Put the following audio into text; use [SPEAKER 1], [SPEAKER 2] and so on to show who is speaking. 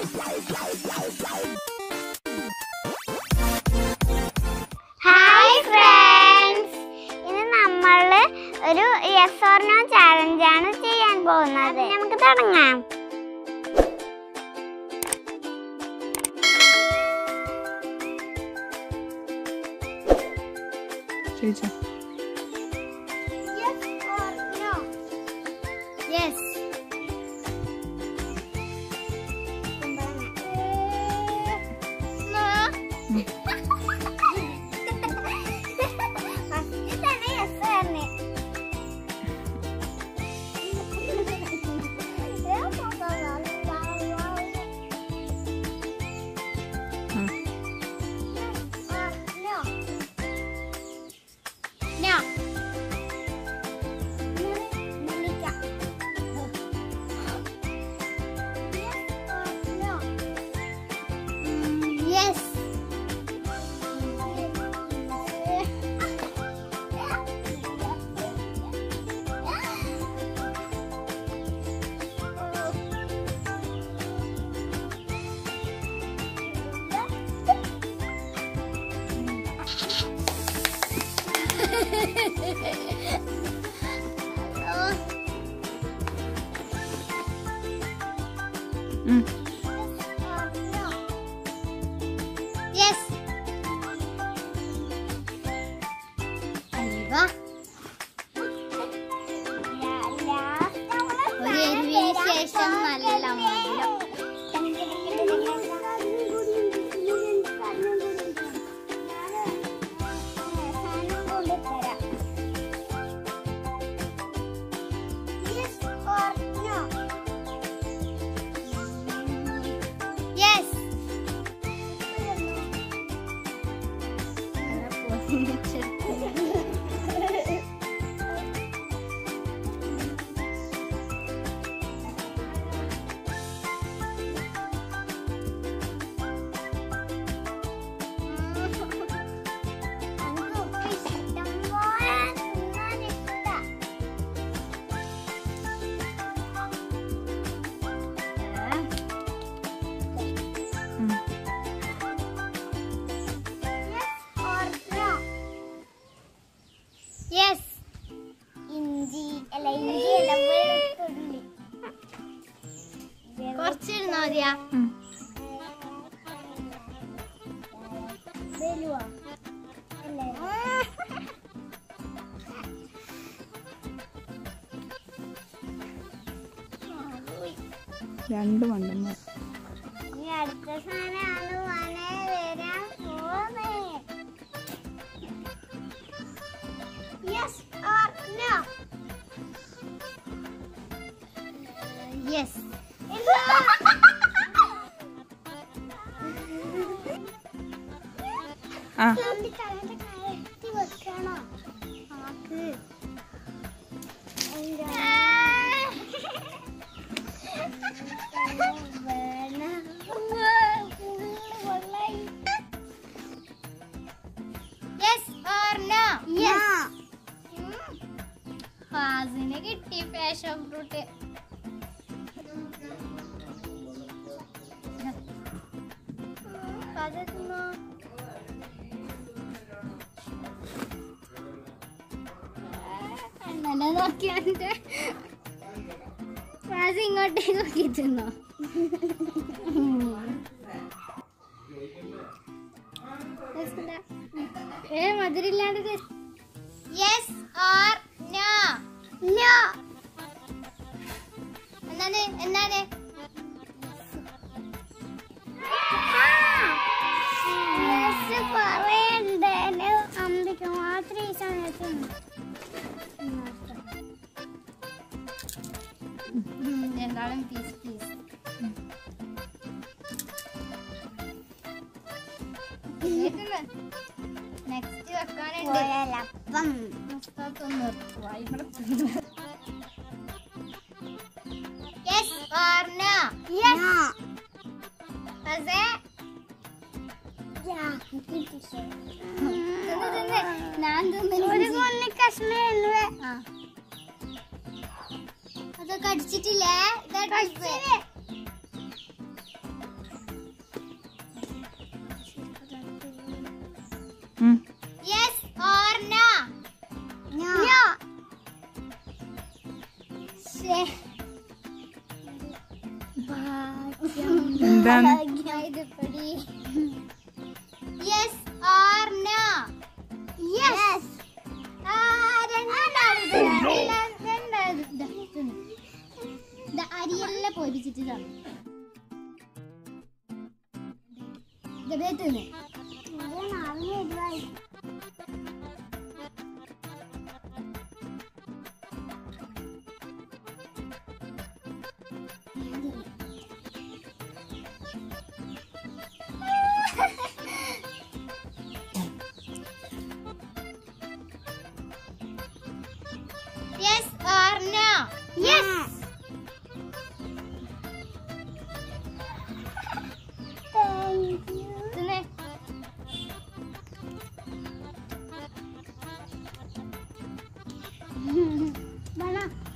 [SPEAKER 1] Hi friends ഇന്ന് നമ്മൾ ഒരു യെസ് ഓർ നോ ചാലഞ്ച് ആണ് ചെയ്യാൻ പോകുന്നത് നമുക്ക് തുടങ്ങാം
[SPEAKER 2] ചോദിച്ചോ
[SPEAKER 1] യെസ് No. Yes.
[SPEAKER 2] ഉം.
[SPEAKER 1] Yes. അൽവ. ഒരു എരിവിന് ശേഷം നല്ല മധുരം. Yes.
[SPEAKER 2] ഉം.
[SPEAKER 1] യെസ് ഇഞ്ചി അല്ല ഇഞ്ചി അല്ല വെളുത്തുള്ളി കുറച്ചിരുന്നോ മതിയാ
[SPEAKER 2] ഉം.
[SPEAKER 1] വെലുവാ അല്ലേ
[SPEAKER 2] രണ്ട് മണ്ടന്മാർ
[SPEAKER 1] ഇനി അടുത്ത സാധനമാണ് മോനെ വരാൻ പോകുന്നത് യെസ് ഓർ നോ യെസ്
[SPEAKER 2] ആ
[SPEAKER 1] വെക്കണോ ആക്ക് ഫാസിന് കിട്ടി പാഷൻ ഫ്രൂട്ട് അണ്ണനെ നോക്കിയാണ്ട് ഫാസ് ഇങ്ങോട്ടേക്ക് നോക്കിയിട്ടുണ്ടോ ഏ മധുരില്ലാണ്ട് യെസ് ഓർ നോ നോ എന്താണ് എന്താണ് അമ്പിക്ക് മാത്രം ഈ സമയത്ത് രണ്ടാളും പീസ് പീസ് നെക്സ്റ്റ് വെക്കാനുണ്ട് മുസ്താഖ് നിർത്തുവായി യെസ് ഓർ നോ യെസ് അസേ ഞാൻ ഒരു കൊന്നി കഷ്ണ അതൊക്കെ അടിച്ചിട്ടില്ലേ
[SPEAKER 2] ഉം.
[SPEAKER 1] യെസ് ഓർ നോ നോ
[SPEAKER 2] എന്താണ്
[SPEAKER 1] യെസ് ഓർ നോ യെസ് അരിയെല്ലാം പൊരിച്ചിട്ട് തന്നു തിന്നെ Yes or no? Yes. Thank you. തിന്നെ. വേണോ?